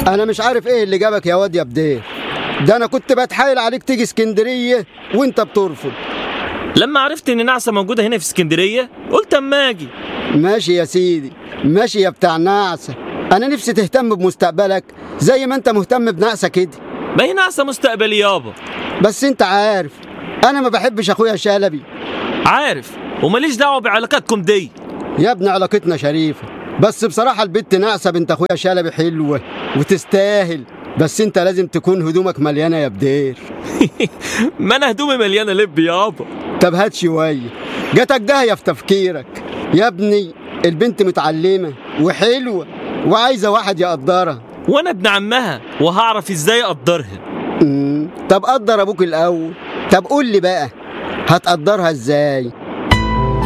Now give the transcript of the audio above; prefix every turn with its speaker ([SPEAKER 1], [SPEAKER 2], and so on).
[SPEAKER 1] انا مش عارف ايه اللي جابك يا واد يا بدير ده انا كنت بتحايل عليك تيجي اسكندريه وانت بترفض
[SPEAKER 2] لما عرفت ان نعسه موجوده هنا في اسكندريه قلت اما اجي
[SPEAKER 1] ماشي يا سيدي ماشي يا بتاع نعسه انا نفسي تهتم بمستقبلك زي ما انت مهتم بنعسه كده
[SPEAKER 2] ما هي نعسه مستقبلي يابا
[SPEAKER 1] بس انت عارف انا ما بحبش اخويا شلبي
[SPEAKER 2] عارف وماليش دعوه بعلاقاتكم دي
[SPEAKER 1] يا ابني علاقتنا شريفه بس بصراحه البت نعسه بنت اخويا شلبي حلوه وتستاهل بس انت لازم تكون هدومك مليانه يا بدير
[SPEAKER 2] ما انا هدومي مليانه لب يابا
[SPEAKER 1] طب هات شويه جاتك داهيه في تفكيرك يا ابني البنت متعلمه وحلوه وعايزه واحد يقدرها
[SPEAKER 2] وانا ابن عمها وهعرف ازاي اقدرها
[SPEAKER 1] مم، طب قدر ابوك الاول طب قول لي بقى هتقدرها ازاي